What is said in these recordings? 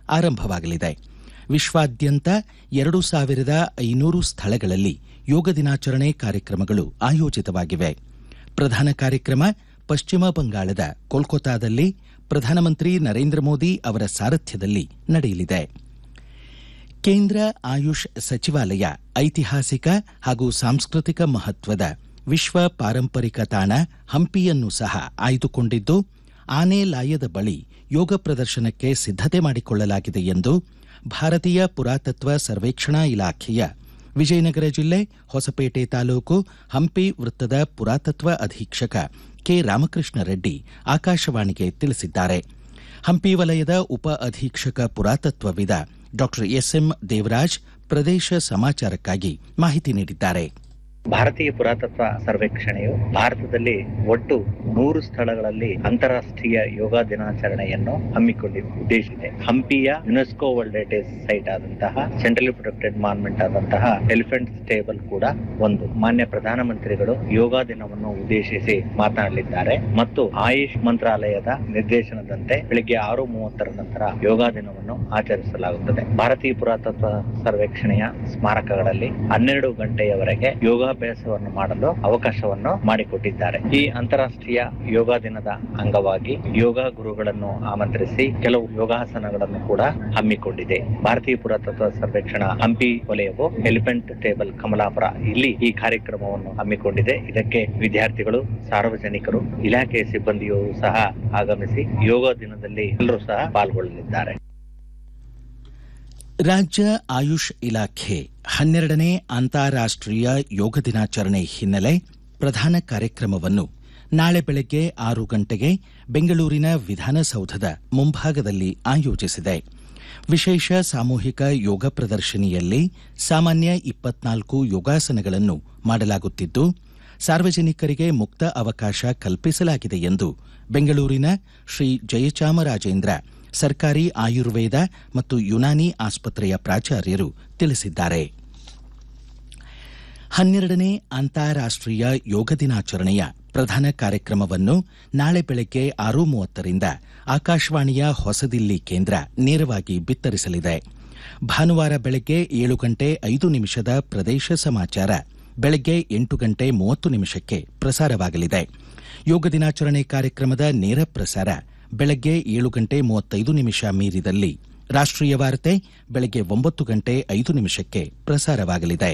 ಆರಂಭವಾಗಲಿದೆ ವಿಶ್ವಾದ್ಯಂತ ಎರಡು ಸಾವಿರದ ಐನೂರು ಸ್ಥಳಗಳಲ್ಲಿ ಯೋಗ ದಿನಾಚರಣೆ ಕಾರ್ಯಕ್ರಮಗಳು ಆಯೋಜಿತವಾಗಿವೆ ಪ್ರಧಾನ ಕಾರ್ಯಕ್ರಮ ಪಶ್ಚಿಮ ಬಂಗಾಳದ ಕೋಲ್ಕತಾದಲ್ಲಿ ಪ್ರಧಾನಮಂತ್ರಿ ನರೇಂದ್ರ ಮೋದಿ ಅವರ ಸಾರಥ್ಯದಲ್ಲಿ ನಡೆಯಲಿದೆ ಕೇಂದ್ರ ಆಯುಷ್ ಸಚಿವಾಲಯ ಐತಿಹಾಸಿಕ ಹಾಗೂ ಸಾಂಸ್ಕೃತಿಕ ಮಹತ್ವದ ವಿಶ್ವ ಪಾರಂಪರಿಕ ತಾಣ ಹಂಪಿಯನ್ನು ಸಹ ಆಯ್ದುಕೊಂಡಿದ್ದು ಆನೆ ಲಾಯದ ಬಳಿ ಯೋಗ ಪ್ರದರ್ಶನಕ್ಕೆ ಸಿದ್ಧತೆ ಮಾಡಿಕೊಳ್ಳಲಾಗಿದೆ ಎಂದು ಭಾರತೀಯ ಪುರಾತತ್ವ ಸರ್ವೇಕ್ಷಣಾ ಇಲಾಖೆಯ ವಿಜಯನಗರ ಜಿಲ್ಲೆ ಹೊಸಪೇಟೆ ತಾಲೂಕು ಹಂಪಿ ವೃತ್ತದ ಪುರಾತತ್ವ ಅಧೀಕ್ಷಕ ಕೆ ರಾಮಕೃಷ್ಣ ರೆಡ್ಡಿ ಆಕಾಶವಾಣಿಗೆ ತಿಳಿಸಿದ್ದಾರೆ ಹಂಪಿ ವಲಯದ ಉಪ ಅಧೀಕ್ಷಕ ಪುರಾತತ್ವವಿದ ಡಾಕ್ಟರ್ ಎಸ್ಎಂ ದೇವರಾಜ್ ಪ್ರದೇಶ ಸಮಾಚಾರಕ್ಕಾಗಿ ಮಾಹಿತಿ ನೀಡಿದ್ದಾರೆ ಭಾರತೀಯ ಪುರಾತತ್ವ ಸರ್ವೇಕ್ಷಣೆಯು ಭಾರತದಲ್ಲಿ ಒಟ್ಟು ನೂರು ಸ್ಥಳಗಳಲ್ಲಿ ಅಂತಾರಾಷ್ಟ್ರೀಯ ಯೋಗ ದಿನಾಚರಣೆಯನ್ನು ಹಮ್ಮಿಕೊಂಡಿದೆ ಉದ್ದೇಶಿಸಿದೆ ಹಂಪಿಯ ಯುನೆಸ್ಕೋ ವರ್ಲ್ಡ್ ಹೆರಿಟೇಜ್ ಸೈಟ್ ಆದಂತಹ ಸೆಂಟ್ರಲಿ ಪ್ರೊಟೆಕ್ಟೆಡ್ ಮಾನ್ಮೆಂಟ್ ಆದಂತಹ ಎಲಿಫೆಂಟ್ ಸ್ಟೇಬಲ್ ಕೂಡ ಒಂದು ಮಾನ್ಯ ಪ್ರಧಾನಮಂತ್ರಿಗಳು ಯೋಗ ದಿನವನ್ನು ಉದ್ದೇಶಿಸಿ ಮಾತನಾಡಲಿದ್ದಾರೆ ಮತ್ತು ಆಯುಷ್ ಮಂತ್ರಾಲಯದ ನಿರ್ದೇಶನದಂತೆ ಬೆಳಿಗ್ಗೆ ಆರು ಮೂವತ್ತರ ನಂತರ ಯೋಗ ದಿನವನ್ನು ಆಚರಿಸಲಾಗುತ್ತದೆ ಭಾರತೀಯ ಪುರಾತತ್ವ ಸರ್ವೇಕ್ಷಣೆಯ ಸ್ಮಾರಕಗಳಲ್ಲಿ ಹನ್ನೆರಡು ಗಂಟೆಯವರೆಗೆ ಯೋಗಾಭ್ಯಾಸವನ್ನು ಮಾಡಲು ಅವಕಾಶವನ್ನು ಮಾಡಿಕೊಟ್ಟಿದ್ದಾರೆ ಈ ಅಂತಾರಾಷ್ಟ್ರೀಯ ಯೋಗ ದಿನದ ಅಂಗವಾಗಿ ಯೋಗ ಗುರುಗಳನ್ನು ಆಮಂತ್ರಿಸಿ ಕೆಲವು ಯೋಗಾಸನಗಳನ್ನು ಕೂಡ ಹಮ್ಮಿಕೊಂಡಿದೆ ಭಾರತೀಯ ಪುರಾತತ್ವ ಸರ್ವೇಕ್ಷಣಾ ಹಂಪಿ ವಲಯವು ಎಲಿಫೆಂಟ್ ಟೇಬಲ್ ಕಮಲಾಪುರ ಇಲ್ಲಿ ಈ ಕಾರ್ಯಕ್ರಮವನ್ನು ಹಮ್ಮಿಕೊಂಡಿದೆ ಇದಕ್ಕೆ ವಿದ್ಯಾರ್ಥಿಗಳು ಸಾರ್ವಜನಿಕರು ಇಲಾಖೆಯ ಸಿಬ್ಬಂದಿಯೂ ಸಹ ಆಗಮಿಸಿ ಯೋಗ ದಿನದಲ್ಲಿ ಎಲ್ಲರೂ ಸಹ ಪಾಲ್ಗೊಳ್ಳಲಿದ್ದಾರೆ ರಾಜ್ಯ ಆಯುಷ್ ಇಲಾಖೆ ಹನ್ನೆರಡನೇ ಅಂತಾರಾಷ್ಟ್ರೀಯ ಯೋಗ ದಿನಾಚರಣೆ ಹಿನ್ನೆಲೆ ಪ್ರಧಾನ ಕಾರ್ಯಕ್ರಮವನ್ನು ನಾಳೆ ಬೆಳಗ್ಗೆ ಆರು ಗಂಟೆಗೆ ಬೆಂಗಳೂರಿನ ವಿಧಾನಸೌಧದ ಮುಂಭಾಗದಲ್ಲಿ ಆಯೋಜಿಸಿದೆ ವಿಶೇಷ ಸಾಮೂಹಿಕ ಯೋಗ ಪ್ರದರ್ಶನಿಯಲ್ಲಿ ಸಾಮಾನ್ಯ ಇಪ್ಪತ್ನಾಲ್ಕು ಯೋಗಾಸನಗಳನ್ನು ಮಾಡಲಾಗುತ್ತಿದ್ದು ಸಾರ್ವಜನಿಕರಿಗೆ ಮುಕ್ತ ಅವಕಾಶ ಕಲ್ಪಿಸಲಾಗಿದೆ ಎಂದು ಬೆಂಗಳೂರಿನ ಶ್ರೀ ಜಯಚಾಮರಾಜೇಂದ್ರ ಸರ್ಕಾರಿ ಆಯುರ್ವೇದ ಮತ್ತು ಯುನಾನಿ ಆಸ್ಪತ್ರೆಯ ಪ್ರಾಚಾರ್ಯರು ತಿಳಿಸಿದ್ದಾರೆ ಹನ್ನೆರಡನೇ ಅಂತಾರಾಷ್ಟ್ರೀಯ ಯೋಗ ದಿನಾಚರಣೆಯ ಪ್ರಧಾನ ಕಾರ್ಯಕ್ರಮವನ್ನು ನಾಳೆ ಬೆಳಗ್ಗೆ ಆರು ಮೂವತ್ತರಿಂದ ಆಕಾಶವಾಣಿಯ ಹೊಸದಿಲ್ಲಿ ಕೇಂದ್ರ ನೇರವಾಗಿ ಬಿತ್ತರಿಸಲಿದೆ ಭಾನುವಾರ ಬೆಳಗ್ಗೆ ಏಳು ಗಂಟೆ ಐದು ನಿಮಿಷದ ಪ್ರದೇಶ ಸಮಾಚಾರ ಬೆಳಗ್ಗೆ ಎಂಟು ಗಂಟೆ ಮೂವತ್ತು ನಿಮಿಷಕ್ಕೆ ಪ್ರಸಾರವಾಗಲಿದೆ ಯೋಗ ದಿನಾಚರಣೆ ಕಾರ್ಯಕ್ರಮದ ನೇರ ಪ್ರಸಾರ ಬೆಳಗ್ಗೆ ಏಳು ಗಂಟೆ ಮೂವತ್ತೈದು ನಿಮಿಷ ಮೀರಿದಲ್ಲಿ ರಾಷ್ಟ್ರೀಯ ವಾರ್ತೆ ಬೆಳಗ್ಗೆ ಒಂಬತ್ತು ಗಂಟೆ ಐದು ನಿಮಿಷಕ್ಕೆ ಪ್ರಸಾರವಾಗಲಿದೆ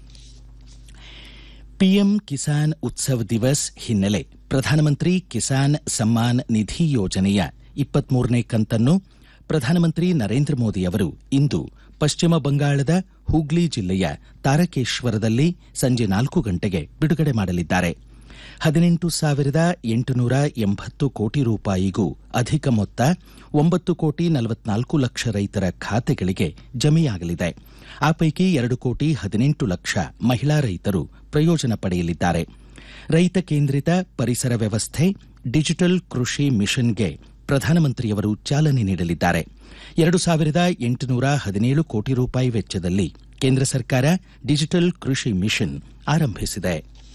ಪಿಎಂ ಕಿಸಾನ್ ಉತ್ಸವ್ ದಿವಸ್ ಹಿನ್ನೆಲೆ ಪ್ರಧಾನಮಂತ್ರಿ ಕಿಸಾನ್ ಸಮ್ಮಾನ್ ನಿಧಿ ಯೋಜನೆಯ ಇಪ್ಪತ್ಮೂರನೇ ಕಂತನ್ನು ಪ್ರಧಾನಮಂತ್ರಿ ನರೇಂದ್ರ ಮೋದಿ ಅವರು ಇಂದು ಪಶ್ಚಿಮ ಬಂಗಾಳದ ಹೂಗ್ಲಿ ಜಿಲ್ಲೆಯ ತಾರಕೇಶ್ವರದಲ್ಲಿ ಸಂಜೆ ನಾಲ್ಕು ಗಂಟೆಗೆ ಬಿಡುಗಡೆ ಮಾಡಲಿದ್ದಾರೆ ಹದಿನೆಂಟು ಸಾವಿರದ ಎಂಟುನೂರ ಎಂಬತ್ತು ಕೋಟಿ ರೂಪಾಯಿಗೂ ಅಧಿಕ ಮೊತ್ತ ಒಂಬತ್ತು ಕೋಟಿ ನಲವತ್ನಾಲ್ಕು ಲಕ್ಷ ರೈತರ ಖಾತೆಗಳಿಗೆ ಜಮೆಯಾಗಲಿದೆ ಆ ಪೈಕಿ ಎರಡು ಕೋಟಿ ಹದಿನೆಂಟು ಲಕ್ಷ ಮಹಿಳಾ ರೈತರು ಪ್ರಯೋಜನ ಪಡೆಯಲಿದ್ದಾರೆ ರೈತ ಕೇಂದ್ರಿತ ಪರಿಸರ ವ್ಯವಸ್ಥೆ ಡಿಜಿಟಲ್ ಕೃಷಿ ಮಿಷನ್ಗೆ ಪ್ರಧಾನಮಂತ್ರಿಯವರು ಚಾಲನೆ ನೀಡಲಿದ್ದಾರೆ ಎರಡು ಸಾವಿರದ ಎಂಟುನೂರ ಹದಿನೇಳು ಕೋಟಿ ರೂಪಾಯಿ ವೆಚ್ಚದಲ್ಲಿ ಕೇಂದ್ರ ಸರ್ಕಾರ ಡಿಜಿಟಲ್ ಕೃಷಿ ಮಿಷನ್ ಆರಂಭಿಸಿದೆ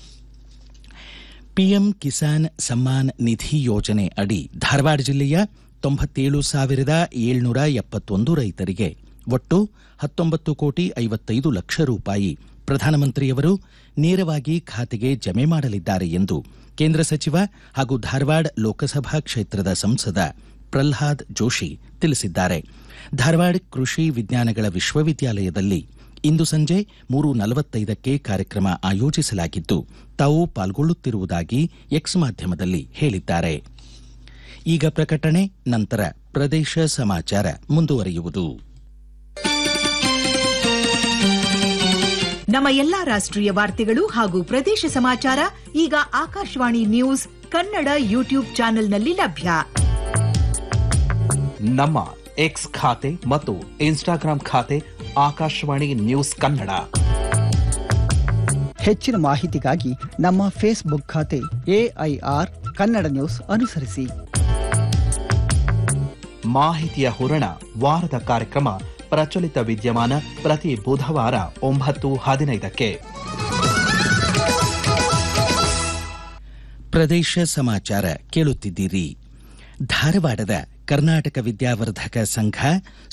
ಪಿಎಂ ಕಿಸಾನ್ ಸಮ್ಮಾನ್ ನಿಧಿ ಯೋಜನೆ ಅಡಿ ಧಾರವಾಡ ಜಿಲ್ಲೆಯ ತೊಂಬತ್ತೇಳು ಸಾವಿರದ ಏಳ್ನೂರ ಎಪ್ಪತ್ತೊಂದು ರೈತರಿಗೆ ಒಟ್ಟು ಹತ್ತೊಂಬತ್ತು ಕೋಟಿ ಐವತ್ತೈದು ಲಕ್ಷ ರೂಪಾಯಿ ಪ್ರಧಾನಮಂತ್ರಿಯವರು ನೇರವಾಗಿ ಖಾತೆಗೆ ಜಮೆ ಮಾಡಲಿದ್ದಾರೆ ಎಂದು ಕೇಂದ್ರ ಸಚಿವ ಹಾಗೂ ಧಾರವಾಡ ಲೋಕಸಭಾ ಕ್ಷೇತ್ರದ ಸಂಸದ ಪ್ರಲ್ಹಾದ್ ಜೋಶಿ ತಿಳಿಸಿದ್ದಾರೆ ಧಾರವಾಡ ಕೃಷಿ ವಿಜ್ಞಾನಗಳ ವಿಶ್ವವಿದ್ಯಾಲಯದಲ್ಲಿ ಇಂದು ಸಂಜೆ ಮೂರು ನಲವತ್ತೈದಕ್ಕೆ ಕಾರ್ಯಕ್ರಮ ಆಯೋಜಿಸಲಾಗಿದ್ದು ತಾವು ಪಾಲ್ಗೊಳ್ಳುತ್ತಿರುವುದಾಗಿ ಎಕ್ಸ್ ಮಾಧ್ಯಮದಲ್ಲಿ ಹೇಳಿದ್ದಾರೆ ಈಗ ಪ್ರಕಟಣೆ ನಂತರ ಪ್ರದೇಶ ಸಮಾಚಾರ ಮುಂದುವರಿಯುವುದು ನಮ್ಮ ಎಲ್ಲಾ ರಾಷ್ಟ್ರೀಯ ವಾರ್ತೆಗಳು ಹಾಗೂ ಪ್ರದೇಶ ಸಮಾಚಾರ ಈಗ ಆಕಾಶವಾಣಿ ನ್ಯೂಸ್ ಕನ್ನಡ ಯೂಟ್ಯೂಬ್ ಚಾನೆಲ್ನಲ್ಲಿ ಲಭ್ಯ ನಮ್ಮ ಎಕ್ಸ್ ಖಾತೆ ಮತ್ತು ಇನ್ಸ್ಟಾಗ್ರಾಂ ಖಾತೆ ಆಕಾಶವಾಣಿ ನ್ಯೂಸ್ ಕನ್ನಡ ಹೆಚ್ಚಿನ ಮಾಹಿತಿಗಾಗಿ ನಮ್ಮ ಫೇಸ್ಬುಕ್ ಖಾತೆ ಎಐಆರ್ ಕನ್ನಡ ನ್ಯೂಸ್ ಅನುಸರಿಸಿ ಮಾಹಿತಿಯ ಹೂರಣ ವಾರದ ಕಾರ್ಯಕ್ರಮ ಪ್ರಚಲಿತ ವಿದ್ಯಮಾನ ಪ್ರತಿ ಬುಧವಾರ ಒಂಬತ್ತು ಹದಿನೈದಕ್ಕೆ ಪ್ರದೇಶ ಸಮಾಚಾರ ಕೇಳುತ್ತಿದ್ದೀರಿ ಧಾರವಾಡದ ಕರ್ನಾಟಕ ವಿದ್ಯಾವರ್ಧಕ ಸಂಘ